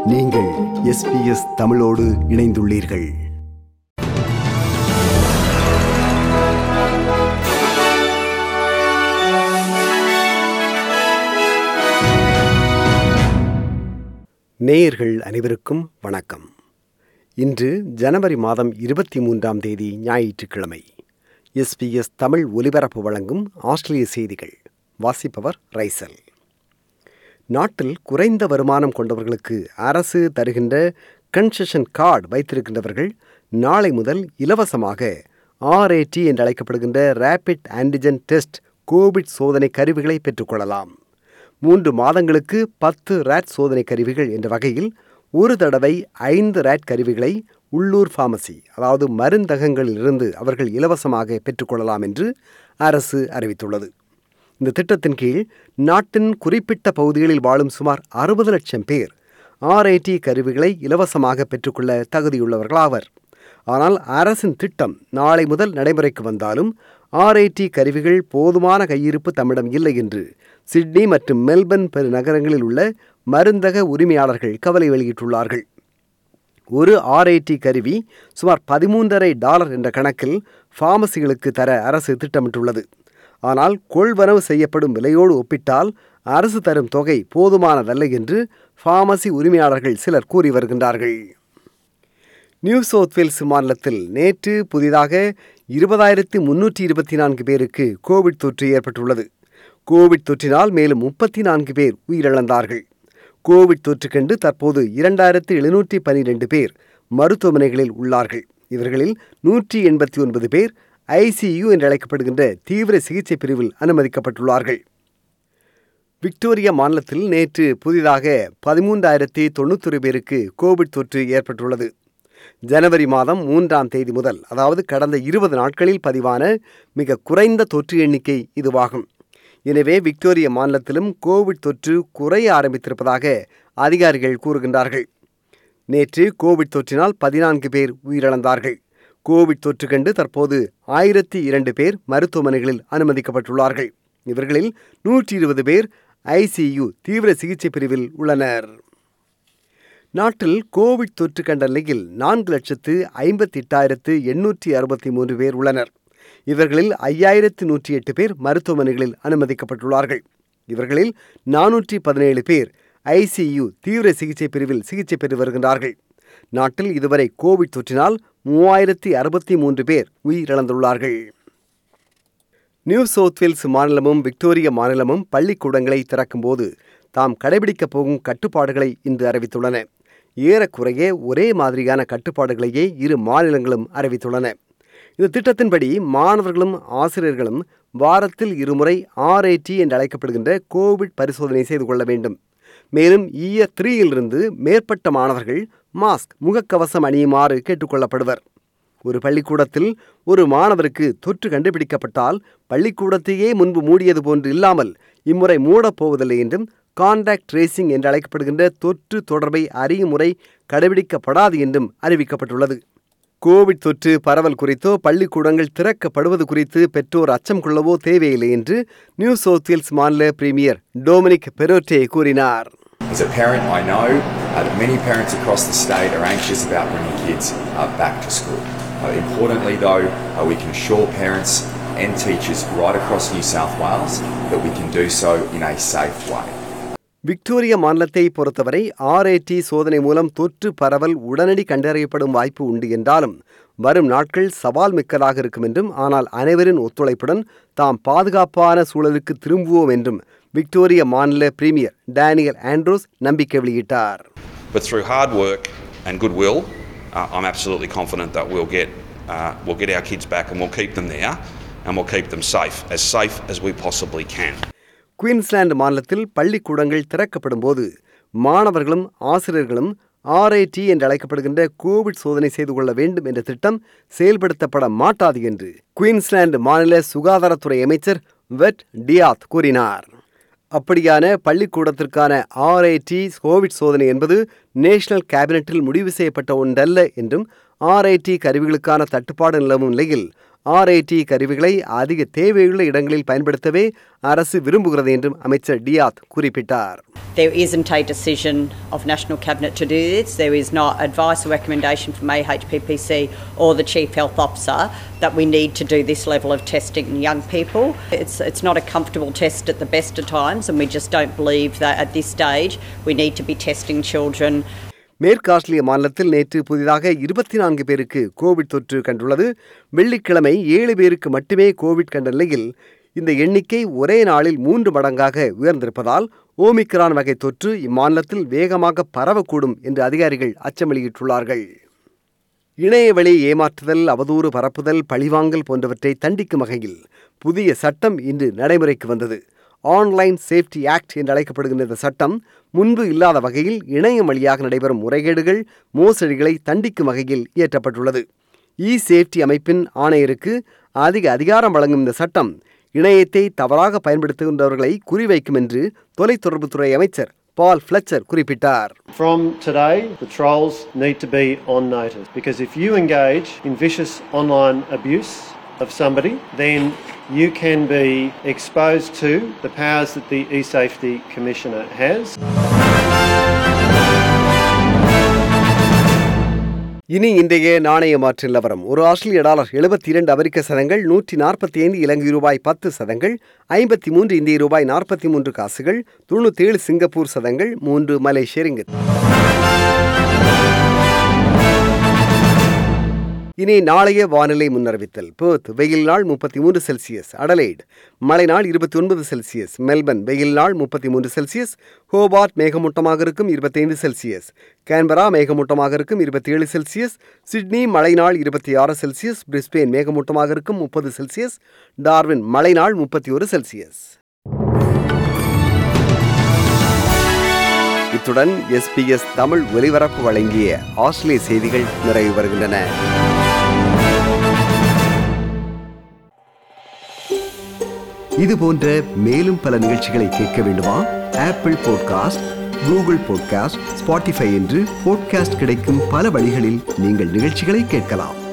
நீங்கள் எஸ்பிஎஸ் தமிழோடு இணைந்துள்ளீர்கள் நேயர்கள் அனைவருக்கும் வணக்கம் இன்று ஜனவரி மாதம் இருபத்தி மூன்றாம் தேதி ஞாயிற்றுக்கிழமை எஸ்பிஎஸ் தமிழ் ஒலிபரப்பு வழங்கும் ஆஸ்திரேலிய செய்திகள் வாசிப்பவர் ரைசல் நாட்டில் குறைந்த வருமானம் கொண்டவர்களுக்கு அரசு தருகின்ற கன்செஷன் கார்டு வைத்திருக்கின்றவர்கள் நாளை முதல் இலவசமாக ஆர்ஏடி என்று அழைக்கப்படுகின்ற ரேபிட் ஆன்டிஜன் டெஸ்ட் கோவிட் சோதனை கருவிகளை பெற்றுக்கொள்ளலாம் மூன்று மாதங்களுக்கு பத்து ரேட் சோதனை கருவிகள் என்ற வகையில் ஒரு தடவை ஐந்து ரேட் கருவிகளை உள்ளூர் ஃபார்மசி அதாவது மருந்தகங்களிலிருந்து அவர்கள் இலவசமாக பெற்றுக்கொள்ளலாம் என்று அரசு அறிவித்துள்ளது இந்த திட்டத்தின் கீழ் நாட்டின் குறிப்பிட்ட பகுதிகளில் வாழும் சுமார் அறுபது லட்சம் பேர் ஆர்ஐடி கருவிகளை இலவசமாக பெற்றுக்கொள்ள தகுதியுள்ளவர்களாவர் ஆனால் அரசின் திட்டம் நாளை முதல் நடைமுறைக்கு வந்தாலும் ஆர்ஐடி கருவிகள் போதுமான கையிருப்பு தம்மிடம் இல்லை என்று சிட்னி மற்றும் மெல்பர்ன் பெரு நகரங்களில் உள்ள மருந்தக உரிமையாளர்கள் கவலை வெளியிட்டுள்ளார்கள் ஒரு ஆர்ஐடி கருவி சுமார் பதிமூன்றரை டாலர் என்ற கணக்கில் ஃபார்மசிகளுக்கு தர அரசு திட்டமிட்டுள்ளது ஆனால் கொள்வனவு செய்யப்படும் விலையோடு ஒப்பிட்டால் அரசு தரும் தொகை போதுமானதல்ல என்று ஃபார்மசி உரிமையாளர்கள் சிலர் கூறி வருகின்றார்கள் நியூ சவுத் வேல்ஸ் மாநிலத்தில் நேற்று புதிதாக இருபதாயிரத்தி முன்னூற்றி இருபத்தி நான்கு பேருக்கு கோவிட் தொற்று ஏற்பட்டுள்ளது கோவிட் தொற்றினால் மேலும் முப்பத்தி நான்கு பேர் உயிரிழந்தார்கள் கோவிட் தொற்று கண்டு தற்போது இரண்டாயிரத்து எழுநூற்றி பனிரெண்டு பேர் மருத்துவமனைகளில் உள்ளார்கள் இவர்களில் நூற்றி எண்பத்தி ஒன்பது பேர் ஐசியு என்று அழைக்கப்படுகின்ற தீவிர சிகிச்சை பிரிவில் அனுமதிக்கப்பட்டுள்ளார்கள் விக்டோரியா மாநிலத்தில் நேற்று புதிதாக பதிமூன்றாயிரத்தி தொண்ணூத்தொரு பேருக்கு கோவிட் தொற்று ஏற்பட்டுள்ளது ஜனவரி மாதம் மூன்றாம் தேதி முதல் அதாவது கடந்த இருபது நாட்களில் பதிவான மிக குறைந்த தொற்று எண்ணிக்கை இதுவாகும் எனவே விக்டோரியா மாநிலத்திலும் கோவிட் தொற்று குறைய ஆரம்பித்திருப்பதாக அதிகாரிகள் கூறுகின்றார்கள் நேற்று கோவிட் தொற்றினால் பதினான்கு பேர் உயிரிழந்தார்கள் கோவிட் தொற்று கண்டு தற்போது ஆயிரத்தி இரண்டு பேர் மருத்துவமனைகளில் அனுமதிக்கப்பட்டுள்ளார்கள் இவர்களில் நூற்றி இருபது பேர் ஐசியு தீவிர சிகிச்சை பிரிவில் உள்ளனர் நாட்டில் கோவிட் தொற்று கண்ட நிலையில் நான்கு லட்சத்து ஐம்பத்தி எட்டாயிரத்து எண்ணூற்றி அறுபத்தி மூன்று பேர் உள்ளனர் இவர்களில் ஐயாயிரத்து நூற்றி எட்டு பேர் மருத்துவமனைகளில் அனுமதிக்கப்பட்டுள்ளார்கள் இவர்களில் நானூற்றி பதினேழு பேர் ஐசியு தீவிர சிகிச்சை பிரிவில் சிகிச்சை பெற்று வருகின்றார்கள் நாட்டில் இதுவரை கோவிட் தொற்றினால் மூவாயிரத்தி அறுபத்தி மூன்று பேர் உயிரிழந்துள்ளார்கள் நியூ சவுத் வேல்ஸ் மாநிலமும் விக்டோரியா மாநிலமும் பள்ளிக்கூடங்களை திறக்கும்போது தாம் கடைபிடிக்கப் போகும் கட்டுப்பாடுகளை இன்று அறிவித்துள்ளன ஏறக்குறைய ஒரே மாதிரியான கட்டுப்பாடுகளையே இரு மாநிலங்களும் அறிவித்துள்ளன இந்த திட்டத்தின்படி மாணவர்களும் ஆசிரியர்களும் வாரத்தில் இருமுறை ஆர்ஐடி என்று அழைக்கப்படுகின்ற கோவிட் பரிசோதனை செய்து கொள்ள வேண்டும் மேலும் இயர் த்ரீயிலிருந்து மேற்பட்ட மாணவர்கள் மாஸ்க் முகக்கவசம் அணியுமாறு கேட்டுக்கொள்ளப்படுவர் ஒரு பள்ளிக்கூடத்தில் ஒரு மாணவருக்கு தொற்று கண்டுபிடிக்கப்பட்டால் பள்ளிக்கூடத்தையே முன்பு மூடியது போன்று இல்லாமல் இம்முறை மூடப் போவதில்லை என்றும் கான்டாக்ட் ட்ரேசிங் என்று அழைக்கப்படுகின்ற தொற்று தொடர்பை அறியும் முறை கடைபிடிக்கப்படாது என்றும் அறிவிக்கப்பட்டுள்ளது கோவிட் தொற்று பரவல் குறித்தோ பள்ளிக்கூடங்கள் திறக்கப்படுவது குறித்து பெற்றோர் அச்சம் கொள்ளவோ தேவையில்லை என்று நியூ சவுத் வேல்ஸ் மாநில பிரீமியர் டொமினிக் பெரோட்டே கூறினார் As a parent, I know uh, that many parents across the state are anxious about bringing kids uh, back to school. Uh, importantly, though, uh, we can assure parents and teachers right across New South Wales that we can do so in a safe way. Victoria மாநிலத்தை பொறுத்தவரை RAT சோதனை மூலம் தொற்று பரவல் உடனடி கண்டறியப்படும் வாய்ப்பு உண்டு என்றாலும் வரும் நாட்கள் சவால் மிக்கதாக இருக்கும் என்றும் ஆனால் அனைவரின் ஒத்துழைப்புடன் தாம் பாதுகாப்பான சூழலுக்கு திரும்புவோம் என்றும் விக்டோரியா மாநில பிரீமியர் டேனியல் ஆண்ட்ரோஸ் நம்பிக்கை வெளியிட்டார் But through hard work and goodwill, uh, I'm absolutely confident that we'll get, uh, we'll get our kids back and we'll keep them there and we'll keep them safe, as safe as we possibly can. Queensland மாநிலத்தில் பள்ளிக்கூடங்கள் திறக்கப்படும் போது மாணவர்களும் ஆசிரியர்களும் RIT என்று அழைக்கப்படுகின்ற Covid சோதனை செய்து கொள்ள வேண்டும் என்ற திட்டம் செயல்படுத்தப்பட மாட்டாது என்று குயின்ஸ்லாந்து மாநில சுகாதாரத்துறை அமைச்சர் வெட் டியாத் கூறினார் அப்படியான பள்ளிக்கூடத்திற்கான ஆர்ஐடி கோவிட் சோதனை என்பது நேஷனல் கேபினட்டில் முடிவு செய்யப்பட்ட ஒன்றல்ல என்றும் ஆர்ஐடி கருவிகளுக்கான தட்டுப்பாடு நிலவும் நிலையில் ஆர்ஐடி கருவிகளை அதிக தேவையுள்ள இடங்களில் பயன்படுத்தவே அரசு விரும்புகிறது என்றும் அமைச்சர் டியாத் குறிப்பிட்டார் There isn't a decision of National Cabinet to do this. There is not advice or recommendation from AHPPC or the Chief Health Officer that we need to do this level of testing in young people. It's, it's not a comfortable test at the best of times, and we just don't believe that at this stage we need to be testing children மேற்கு ஆஸ்திரேலிய மாநிலத்தில் நேற்று புதிதாக இருபத்தி நான்கு பேருக்கு Covid தொற்று கண்டுள்ளது வெள்ளிக்கிழமை ஏழு பேருக்கு மட்டுமே கோவிட் கண்ட நிலையில் இந்த எண்ணிக்கை ஒரே நாளில் மூன்று மடங்காக உயர்ந்திருப்பதால் ஓமிக்ரான் வகை தொற்று இம்மாநிலத்தில் வேகமாக பரவக்கூடும் என்று அதிகாரிகள் அச்சம் வெளியிட்டுள்ளார்கள் இணையவழி ஏமாற்றுதல் அவதூறு பரப்புதல் பழிவாங்கல் போன்றவற்றை தண்டிக்கும் வகையில் புதிய சட்டம் இன்று நடைமுறைக்கு வந்தது ஆன்லைன் சேஃப்டி ஆக்ட் என்று அழைக்கப்படுகின்ற இந்த சட்டம் முன்பு இல்லாத வகையில் இணையம் வழியாக நடைபெறும் முறைகேடுகள் மோசடிகளை தண்டிக்கும் வகையில் இயற்றப்பட்டுள்ளது இ சேஃப்டி அமைப்பின் ஆணையருக்கு அதிக அதிகாரம் வழங்கும் இந்த சட்டம் இணையத்தை தவறாக பயன்படுத்துகின்றவர்களை குறிவைக்கும் என்று தொலைத்தொடர்புத்துறை அமைச்சர் பால் ஃபிளச்சர் குறிப்பிட்டார் From today, the trolls need to be on notice because if you engage in vicious online abuse of somebody, then you can be exposed to the powers that the eSafety Commissioner has. இனி இன்றைய நாணய மாற்று நிலவரம் ஒரு ஆஸ்திரேலிய dollar எழுபத்தி இரண்டு அமெரிக்க சதங்கள் நூற்றி நாற்பத்தி ஐந்து இலங்கை ரூபாய் பத்து சதங்கள் ஐம்பத்தி மூன்று இந்திய ரூபாய் நாற்பத்தி மூன்று காசுகள் தொண்ணூற்றி ஏழு சிங்கப்பூர் சதங்கள் மூன்று மலேசிய ரிங்கிட் இனி நாளைய வானிலை முன்னறிவித்தல் பேர்த் வெயில் நாள் முப்பத்தி மூன்று செல்சியஸ் அடலைட் மழை நாள் இருபத்தி ஒன்பது செல்சியஸ் மெல்பர்ன் வெயில் நாள் முப்பத்தி மூன்று செல்சியஸ் ஹோபார்ட் மேகமூட்டமாக இருக்கும் இருபத்தைந்து செல்சியஸ் கேன்பரா மேகமூட்டமாக இருக்கும் இருபத்தி ஏழு செல்சியஸ் சிட்னி மழை நாள் இருபத்தி ஆறு செல்சியஸ் பிரிஸ்பெயின் மேகமூட்டமாக இருக்கும் முப்பது செல்சியஸ் டார்வின் மழை நாள் முப்பத்தி ஒரு செல்சியஸ் இத்துடன் எஸ்பிஎஸ் தமிழ் ஒலிபரப்பு வழங்கிய ஆஸ்திரேலிய செய்திகள் நிறைவு வருகின்றன இது போன்ற மேலும் பல நிகழ்ச்சிகளை கேட்க வேண்டுமா Apple podcast Google podcast Spotify என்று பாட்காஸ்ட் கிடைக்கும் பல வழிகளில் நீங்கள் நிகழ்ச்சிகளை கேட்கலாம்